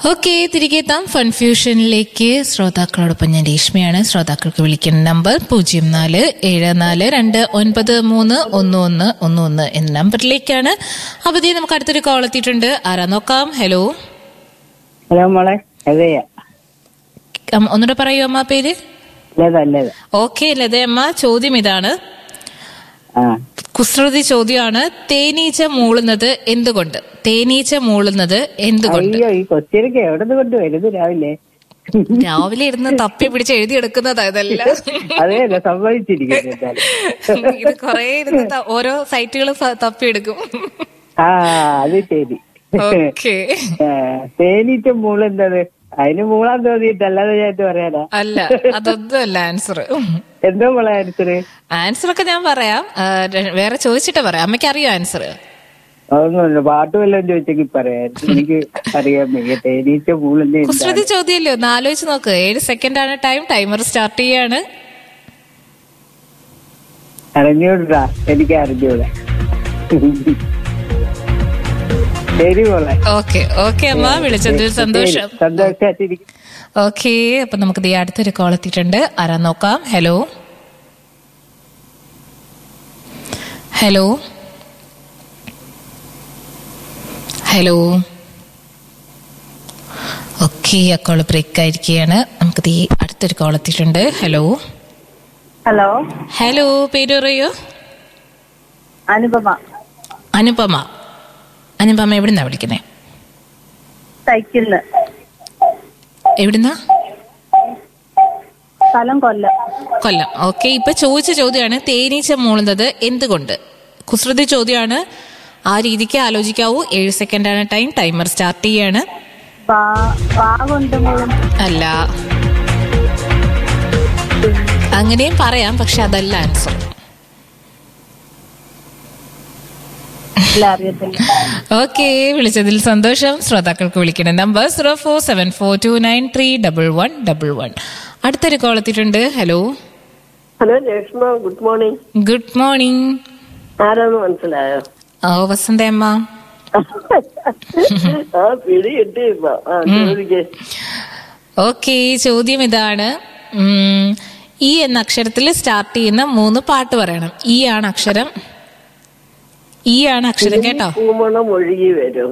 Okay തിരികെ എത്താം ഫൺഫ്യൂഷനിലേക്ക് ശ്രോതാക്കളോടൊപ്പം ഞാൻ രേഷ്മയാണ് ശ്രോതാക്കൾക്ക് വിളിക്കുന്ന നമ്പർ പൂജ്യം നാല് ഏഴ് നാല് രണ്ട് ഒൻപത് മൂന്ന് ഒന്ന് ഒന്ന് ഒന്ന് ഒന്ന് എന്ന നമ്പറിലേക്കാണ് അവധി നമുക്ക് അടുത്തൊരു കോൾ എത്തിയിട്ടുണ്ട് ആരാ നോക്കാം ഹലോ ഹലോ മോളെ അതെയാ അം, ഒന്നുകൂടെ പറയൂ അമ്മ പേര് ലത ലത ഓക്കെ ലതയമ്മ ചോദ്യം ഇതാണ് ആ കുസൃതി ചോദ്യമാണ് തേനീച്ച മൂളുന്നത് എന്തുകൊണ്ട് തേനീച്ച മൂളുന്നത് എന്തുകൊണ്ട് അയ്യോ ഈ കൊച്ചിനൊക്കെ എവിടെ നിന്ന് കൊണ്ട് വരുന്നത് രാവിലെ രാവിലെ ഇരുന്ന് തപ്പി പിടിച്ച് എഴുതിയെടുക്കുന്നതാ ഇതെല്ലാം അതെയല്ല സമ്മതിച്ചിരിക്കുന്നു എന്തായാലും ഇത് കൊറേ ഇരുന്ന് ത- ഓരോ സൈറ്റുകൾ തപ്പിയെടുക്കും ആ അത് ശരി ഓക്കെ ആ, തേനീച്ച മൂളുന്നത് അതിന് മൂളാൻ തോന്നിയിട്ടല്ലാതെ ഞാൻ ഇത് പറയാനാ അല്ല അതൊന്നും അല്ല ആൻസർ എന്തോ മോളെ ആൻസറ് ആൻസർ ഒക്കെ ഞാൻ പറയാം ആ, ര- വേറെ ചോദിച്ചിട്ട് പറയാം അമ്മയ്ക്ക് അറിയോ ആൻസർ അതൊന്നുമില്ല പാട്ട് വല്ലതും ചോദിച്ചെങ്കിൽ പറയാൻ എനിക്ക് അറിയാൻ വയ്യ തേനീച്ച മൂളുന്ന എന്താണ് കുസൃതി ചോദ്യമല്ലേ ഒന്ന് ആലോചിച്ച് നോക്ക് ഏഴ് സെക്കൻഡ് ആണ് ടൈം ടൈമർ സ്റ്റാർട്ട് ചെയ്യാണ് അറിഞ്ഞൂടാ എനിക്ക് അറിഞ്ഞൂടാ ശരി മോളെ ഓക്കെ ഓക്കെ അമ്മ വിളിച്ചതിൽ സന്തോഷം ശരി, സന്തോഷായിട്ടിരിക്കും ഓക്കെ അപ്പൊ നമുക്ക് ദേ അടുത്തൊരു കോൾ എത്തിയിട്ടുണ്ട് ആരാ നോക്കാം ഹലോ ഹലോ ഹലോ ഓക്കെ ആ കോൾ ബ്രേക്ക് ആയിരിക്കുകയാണ് നമുക്ക് ദേ അടുത്തൊരു കോൾ എത്തിയിട്ടുണ്ട് ഹലോ ഹലോ ഹലോ പേര് പറയൂ അനുപമ അനുപമ അനുപമ എവിടുന്നാ വിളിക്കുന്നേ സൈക്കിളില് എവിടുന്നാ സ്ഥലം കൊല്ലം കൊല്ലം ഓക്കെ ഇപ്പൊ ചോദിച്ച ചോദ്യമാണ് തേനീച്ച മൂളുന്നത് എന്തുകൊണ്ട് കുസൃതി ചോദ്യമാണ് ആ രീതിക്ക് ആലോചിക്കാവൂ ഏഴ് സെക്കൻഡ് ആണ് ടൈം ടൈമർ സ്റ്റാർട്ട് ചെയ്യാണ് വാ- വാ കൊണ്ട് മുഴുവൻ അല്ല അങ്ങനെയും പറയാം പക്ഷെ അതല്ല ആൻസർ അറിയത്തില്ല ഓക്കെ വിളിച്ചതിൽ സന്തോഷം ശ്രോതാക്കൾക്ക് വിളിക്കുന്ന number zero four seven four two nine three double one double one അടുത്തൊരു കോൾ എത്തിയിട്ടുണ്ട് hello hello Reshma good morning good morning ആരാന്ന് മനസ്സിലായോ ഓ വസന്തയമ്മ ആ പിടി കിട്ടി ഇപ്പൊ ആ ചോദിക്കേ ഓക്കെ ചോദ്യം ഇതാണ് ഉം, ഈ എന്ന അക്ഷരത്തിൽ സ്റ്റാർട്ട് ചെയ്യുന്ന മൂന്ന് പാട്ട് പറയണം ഈ ആണ് അക്ഷരം ഈ ആണ് അക്ഷരം കേട്ടോ പൂമണം ഒഴുകി വരും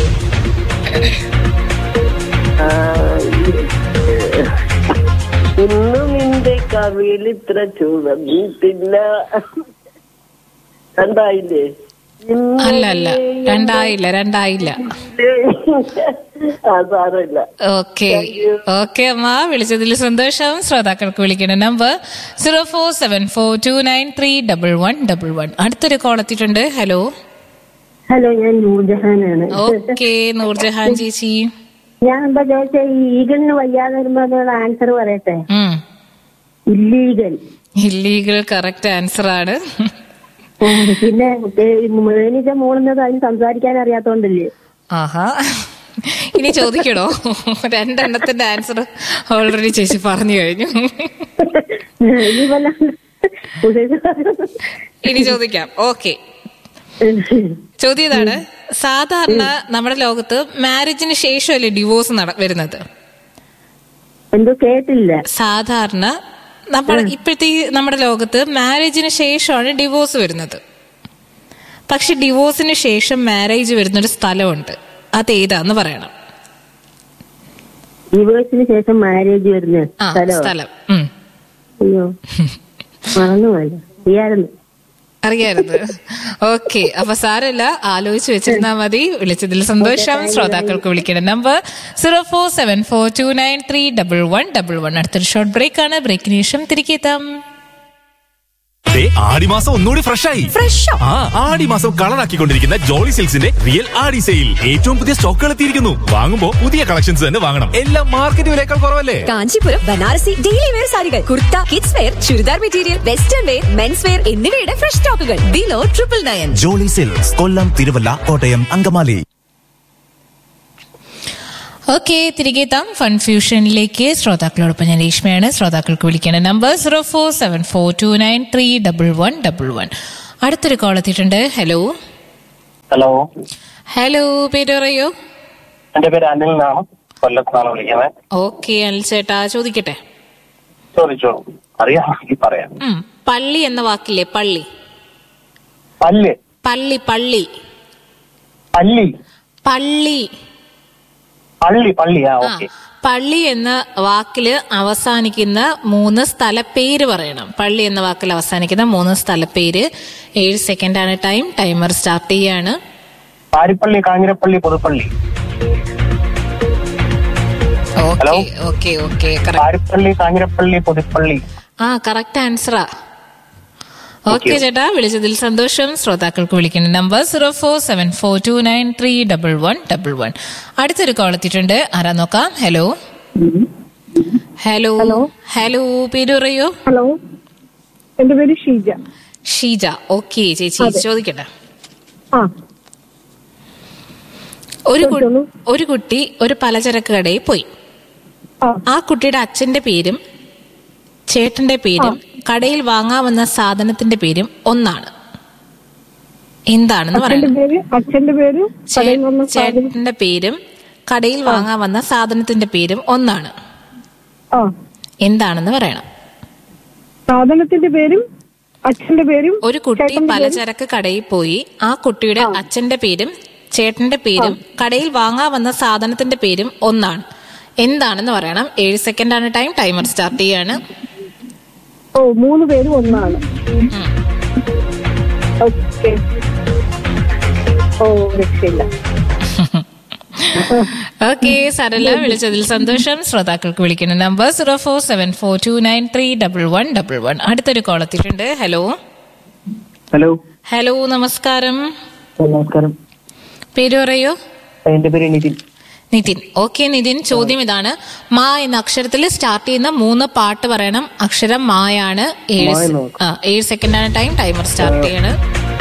ആ, ഇന്നും നിന്റെ കവിയിൽ ഇത്ര ചുവന്നിട്ടില്ല കണ്ടായില്ലേ അല്ല അല്ല രണ്ടായില്ല രണ്ടായില്ല ആ സാരമില്ല ഓക്കെ ഓക്കെ അമ്മ വിളിച്ചതിൽ സന്തോഷം ശ്രോതാക്കൾക്ക് വിളിക്കുന്ന number zero four seven four two nine three double one double one അടുത്തൊരു കോൾ എത്തിയിട്ടുണ്ട് ഹലോ ഹലോ ഞാൻ നൂർജഹാനാണ് ഓക്കെ നൂർജഹാൻ ചേച്ചി ഞാൻ എന്താ ചോദിച്ച ഈ ഈഗലിന് വയ്യാതെ വരുമ്പോ അതിനുള്ള ആൻസർ പറയട്ടെ ഉം ഇല്ലീഗൽ ഇല്ലീഗൽ കറക്റ്റ് ആൻസർ ആണ് പിന്നെ മേനിച്ച മൂളുന്നത് അതിന് സംസാരിക്കാൻ അറിയാത്തോണ്ടല്ലേ ആഹാ ഇനി ചോദിക്കണോ രണ്ടെണ്ണത്തിന്റെ ആൻസർ ഓൾറെഡി ചേച്ചി പറഞ്ഞു കഴിഞ്ഞു ഇനി വല്ല ഇനി ചോദിക്കാം ഓക്കെ ചോദ്യം ഇതാണ് സാധാരണ നമ്മുടെ ലോകത്ത് മാരേജിന് ശേഷമല്ലേ ഡിവോഴ്സ് നട വരുന്നത് എന്തോ കേട്ടില്ല സാധാരണ നമ്മുടെ ഇപ്പോഴത്തെ ഈ നമ്മുടെ ലോകത്ത് മാരേജിന് ശേഷമാണ് ഡിവോഴ്സ് വരുന്നത് പക്ഷെ ഡിവോഴ്സിന് ശേഷം മാരേജ് വരുന്നൊരു സ്ഥലമുണ്ട് അത് ഏതാന്ന് പറയണം ഡിവേഴ്സിന് ശേഷം മാരേജ് വരുന്ന ആ സ്ഥലോ സ്ഥലം ഉം അയ്യോ മറന്നുപോയല്ലോ അറിയായിരുന്നു അറിയായിരുന്നു ഓക്കെ അപ്പൊ സാരല്ല ആലോചിച്ച് വെച്ചിരുന്നാ മതി വിളിച്ചതിൽ സന്തോഷം ശ്രോതാക്കൾക്ക് വിളിക്കേണ്ട number zero four seven four two nine three double one double one അടുത്തൊരു ഷോർട്ട് ബ്രേക്ക് ആണ് ബ്രേക്കിന് ശേഷം തിരികെ എത്താം ദേ, ആടിമാസം ഒന്നുകൂടി ഫ്രഷ് ആയി ഫ്രഷോ ആ ആടിമാസം കളറാക്കിക്കൊണ്ടിരിക്കുന്ന ജോളി സിൽക്സിന്റെ റിയൽ ആടി സെയിൽ ഏറ്റവും പുതിയ സ്റ്റോക്കുകൾ എത്തിയിരിക്കുന്നു വാങ്ങുമ്പോ പുതിയ കളക്ഷൻസ് തന്നെ വാങ്ങണം എല്ലാം മാർക്കറ്റ് വിലയേക്കാൾ കുറവല്ലേ കാഞ്ചീപുരം ബനാറസി ഡെയിലി വെയർ സാരികൾ kurta kids wear churidar material western wear men's wear എന്നിവയുടെ ഫ്രഷ് സ്റ്റോക്കുകൾ below triple nine Jolly Silks Kollam Thiruvalla Kottayam Angamaly okay തിരികെ എത്താം ഫൺഫ്യൂഷനിലേക്ക് ശ്രോതാക്കളോടൊപ്പം ഞാൻ രേഷ്മയാണ് ശ്രോതാക്കൾക്ക് വിളിക്കേണ്ട number zero four seven four two nine three double one double one അടുത്തൊരു കോൾ എത്തിയിട്ടുണ്ട് ഹലോ ഹലോ ഹലോ പേര് പറയൂ എന്റെ പേര് അനിൽ എന്നാണ് കൊല്ലത്താണ് വിളിക്കുന്നത് ഓക്കെ അനിൽ ചേട്ടാ ചോദിക്കട്ടെ ചോദിച്ചോളൂ അറിയാമെങ്കിൽ പറയാം ഉം, പള്ളി എന്ന വാക്കില്ലേ പള്ളി പല്ല് പള്ളി പള്ളി പല്ലി പള്ളി പള്ളി പള്ളി ആ ആ ഓക്കെ പള്ളി എന്ന വാക്കില് അവസാനിക്കുന്ന മൂന്ന് സ്ഥലപ്പേര് പറയണം പള്ളി എന്ന വാക്കിൽ അവസാനിക്കുന്ന മൂന്ന് സ്ഥലപ്പേര് ഏഴ് സെക്കൻഡ് ആണ് ടൈം ടൈമർ സ്റ്റാർട്ട് ചെയ്യാണ് Paripally Kanjirappally Puthuppally okay okay okay Paripally Kanjirappally Puthuppally ആ കറക്റ്റ് ആൻസറാ ഓക്കെ ചേട്ടാ വിളിച്ചതിൽ സന്തോഷം ശ്രോതാക്കൾക്ക് വിളിക്കുന്ന number zero four seven four two nine three double one double one അടുത്തൊരു കോൾ എത്തിയിട്ടുണ്ട് ആരാ നോക്കാം ഹലോ ഹലോ ഹലോ പേര് പറയോ ഹലോ എന്റെ പേര് ഷീജ ഷീജ ഓക്കെ ചേച്ചി ചോദിക്കട്ടെ ആ ഒരു കു- ഒരു കുട്ടി ഒരു പലചരക്ക് കടയിൽ പോയി ആ കുട്ടിയുടെ അച്ഛന്റെ പേരും ചേട്ടന്റെ പേരും കടയിൽ വാങ്ങാവുന്ന സാധനത്തിന്റെ പേരും ഒന്നാണ് എന്താണെന്ന് അച്ഛന്റെ പറയണം പേര് അച്ഛന്റെ പേര് കടയിൽ വന്ന ചേ- ചേട്ടന്റെ പേരും കടയിൽ വാങ്ങാവുന്ന സാധനത്തിന്റെ പേരും ഒന്നാണ് ആ എന്താണെന്ന് പറയണം സാധനത്തിന്റെ പേരും അച്ഛന്റെ പേരും ഒരു കുട്ടി ചേട്ടന്റെ പേരും? പലചരക്ക് കടയിൽ പോയി ആ കുട്ടിയുടെ അച്ഛന്റെ പേരും ചേട്ടന്റെ പേരും കടയിൽ വാങ്ങാവുന്ന സാധനത്തിന്റെ പേരും ഒന്നാണ് എന്താണെന്ന് പറയണം ഏഴ് സെക്കൻഡ് ആണ് ടൈം ടൈമർ സ്റ്റാർട്ട് ചെയ്യാണ് ഓ മൂന്ന് പേരും ഒന്നാണ് ഓക്കെ ഓ രക്ഷയില്ല ഓക്കെ സരല വിളിച്ചതിൽ സന്തോഷം ശ്രോതാക്കൾക്ക് വിളിക്കുന്ന number zero four seven four two nine three double one double one അടുത്തൊരു കോൾ എത്തിയിട്ടുണ്ട് ഹലോ ഹലോ ഹലോ നമസ്കാരം നമസ്കാരം പേര് പറയൂ എന്റെ പേര് നിതിൻ നിതിൻ ഓക്കെ നിതിൻ ചോദ്യം ഇതാണ് മാ എന്ന അക്ഷരത്തിൽ സ്റ്റാർട്ട് ചെയ്യുന്ന മൂന്ന് പാട്ട് പറയണം അക്ഷരം മായാണ് ഏഴ് മാ സെ- എന്നോ? ആ, ഏഴ് സെക്കൻഡ് ആണ് ടൈം ടൈമർ സ്റ്റാർട്ട് ചെയ്യാണ്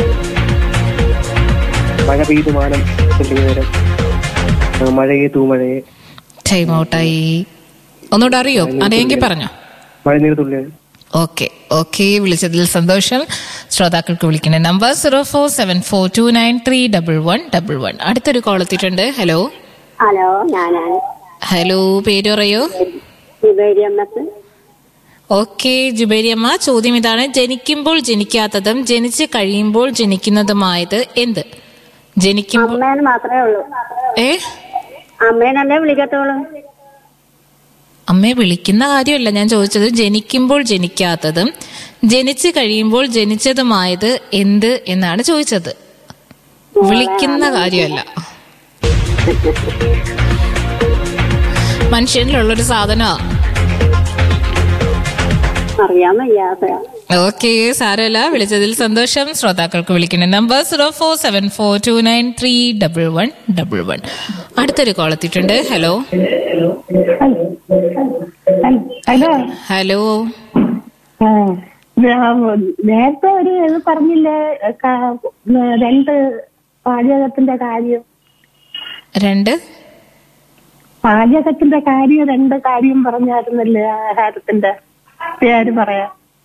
മഴ പെയ്തു മാനം നേരം മഴയെ തൂമഴയെ ടൈം ഔട്ടായി ഒന്നുകൂടെ അറിയോ അറിയെങ്കിൽ പറഞ്ഞോ മഴനീർ തുള്ളിയാണ് ഓക്കെ ഓക്കെ വിളിച്ചതിൽ സന്തോഷം ശ്രോതാക്കൾക്ക് വിളിക്കുന്ന number zero four seven four two nine three double one double one അടുത്തൊരു കോൾ എത്തിയിട്ടുണ്ട് ഹലോ ഹലോ ഞാനാണ് ഹലോ പേര് പറയൂ സുബേരി അമ്മത്ത് ഓക്കെ ജുബേരിയമ്മ ചോദ്യം ഇതാണ് ജനിക്കുമ്പോൾ ജനിക്കാത്തതും ജനിച്ച് കഴിയുമ്പോൾ ജനിക്കുന്നതുമായത് എന്ത് ജനിക്കുമ്പോൾ അമ്മേന്ന് മാത്രമേ ഉള്ളൂ ഏ അമ്മേനല്ലേ വിളിക്കത്തുള്ളൂ അമ്മയെ വിളിക്കുന്ന കാര്യമല്ല ഞാൻ ചോദിച്ചത് ജനിക്കുമ്പോൾ ജനിക്കാത്തതും ജനിച്ചു കഴിയുമ്പോൾ ജനിച്ചതുമായത് എന്ത് എന്നാണ് ചോദിച്ചത് വിളിക്കുന്ന കാര്യമല്ല മനുഷ്യനിലുള്ളൊരു സാധനമാ അറിയാൻ വയ്യാത്ത ഓക്കെ സാരമല്ല വിളിച്ചതിൽ സന്തോഷം ശ്രോതാക്കൾക്ക് വിളിക്കുന്ന number zero four seven four two nine three double one double one അടുത്തൊരു കോൾ എത്തിയിട്ടുണ്ട് ഹലോ ഹലോ ഹലോ ആ, ഞാൻ നേരത്തെ ഒരു ഇത് പറഞ്ഞില്ലേ ക- രണ്ട് പാചകത്തിന്റെ കാര്യം രണ്ട് പാചകത്തിന്റെ കാര്യം രണ്ട് കാര്യം പറഞ്ഞായിരുന്നല്ലേ ആഹാരത്തിന്റെ പേര് പറയാ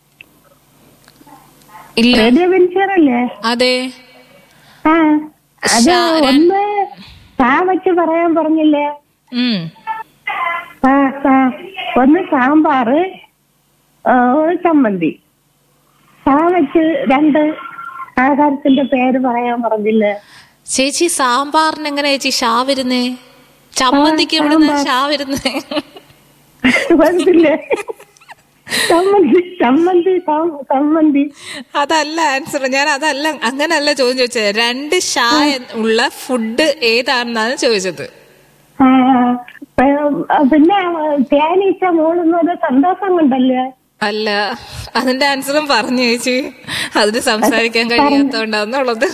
ഇല്ല റേഡിയോ വെഞ്ചറല്ലേ അതെ ആ അത് ഒന്ന് സാ വെച്ച് പറയാൻ പറഞ്ഞില്ലേ ഉം ആ ആ ഒന്ന് സാമ്പാറ് ആ, ഒരു ചമ്മന്തി സാ വെച്ച് രണ്ട് ആഹാരത്തിന്റെ പേര് പറയാൻ പറഞ്ഞില്ലേ ചേച്ചി സാമ്പാറിന് എങ്ങനെ ചേച്ചി ഷാ വരുന്നേ ചമ്മന്തിക്ക് എവിടുന്ന് ഷാ വരുന്നേ മനസ്സില്ലേ ചമ്മന്തി ചമ്മന്തി സാം- ചമ്മന്തി അതല്ല ആൻസർ ഞാൻ അതല്ല അങ്ങനല്ല ചോദ്യം ചോദിച്ചത് രണ്ട് ഷാ എന്ന് ഉള്ള ഫുഡ് ഏതാണെന്നാണ് ചോദിച്ചത് ആ, പ- പിന്നെ തേനീച്ച മൂളുന്നത് സന്തോഷം കൊണ്ടല്ലേ അല്ല അതിന്റെ ആൻസറും പറഞ്ഞു ചേച്ചി അതിന് സംസാരിക്കാൻ കഴിയാത്തോണ്ടാന്നുള്ളത്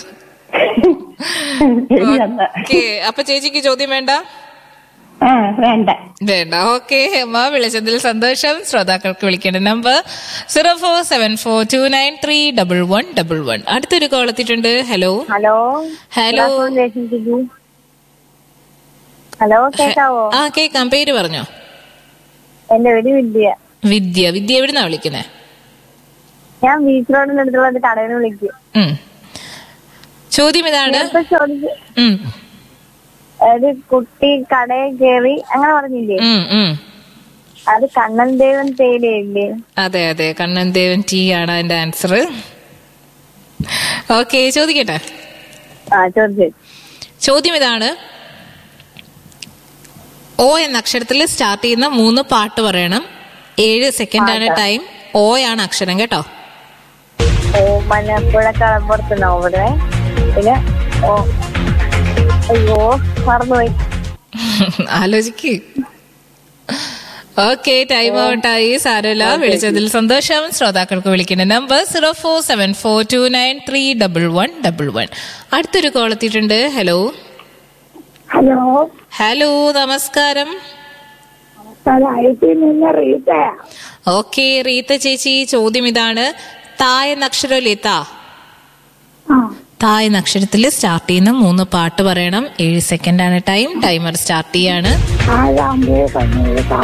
ശരിയല്ല ഓക്കെ അപ്പൊ ചേച്ചിക്ക് ചോദ്യം വേണ്ട ആ വേണ്ട വേണ്ട ഓക്കെ അമ്മ വിളിച്ചതിൽ സന്തോഷം ശ്രോതാക്കൾക്ക് വിളിക്കേണ്ട number zero four seven four two nine three double one double one അടുത്തൊരു കോൾ എത്തിയിട്ടുണ്ട് ഹലോ ഹലോ ഹലോ ഹലോ കേക്കാവോ ആ കേക്കാം പേര് പറഞ്ഞോ എന്റെ പേര് വിദ്യ വിദ്യ വിദ്യ എവിടുന്നാ വിളിക്കുന്നേ ഞാൻ ബീച്ച് റോഡിന്റെ അടുത്തുള്ള ഒരു കടയിൽ നിന്ന് വിളിക്കും ഉം. ചോദ്യം ഇതാണ് നേരത്തെ ചോദിച്ച ഉം. ഒരു കുട്ടി കടയിൽ കയറി അങ്ങനെ പറഞ്ഞില്ലേ ഉം, ഉം. അത് കണ്ണൻ ദേവൻ തേയിലയില്ലേ അതെ അതെ കണ്ണൻ ദേവൻ ടി ആണ് അതിന്റെ ആൻസർ ഓക്കെ ചോദിക്കട്ടെ ആ ചോദിച്ചു ചോദ്യം ഇതാണ് ഓ എന്ന അക്ഷരത്തിൽ സ്റ്റാർട്ട് ചെയ്യുന്ന മൂന്ന് പാട്ട് പറയണം ഏഴ് സെക്കൻഡ് ആണ് ടൈം ഓ ആണ് അക്ഷരം കേട്ടോ ഓ മലപ്പുഴ കളപ്പുറത്തുനിന്നോ ഇവിടെ പിന്നെ ഓ അയ്യോ മറന്നുപോയി ആലോചിക്ക് ഓക്കെ ടൈം ഔട്ടായി സാരമില്ല വിളിച്ചതിൽ സന്തോഷം ശ്രോതാക്കൾക്ക് വിളിക്കുന്ന number zero four seven four two nine three double one double one അടുത്തൊരു കോൾ എത്തിയിട്ടുണ്ട് ഹലോ ഹലോ ഹലോ നമസ്കാരം ഐറ്റിൽ നിന്ന് റീത്തയാ ഓക്കെ റീത്ത ചേച്ചി ചോദ്യം ഇതാണ് താ എന്ന അക്ഷരമല്ലേ താ ആ താ എന്ന അക്ഷരത്തിൽ സ്റ്റാർട്ട് ചെയ്യുന്ന മൂന്ന് പാട്ട് പറയണം ഏഴ് സെക്കൻഡ് ആണ് ടൈം ടൈമർ സ്റ്റാർട്ട് ചെയ്യാണ് ആഴാമ്പൂ കണ്ണൂർ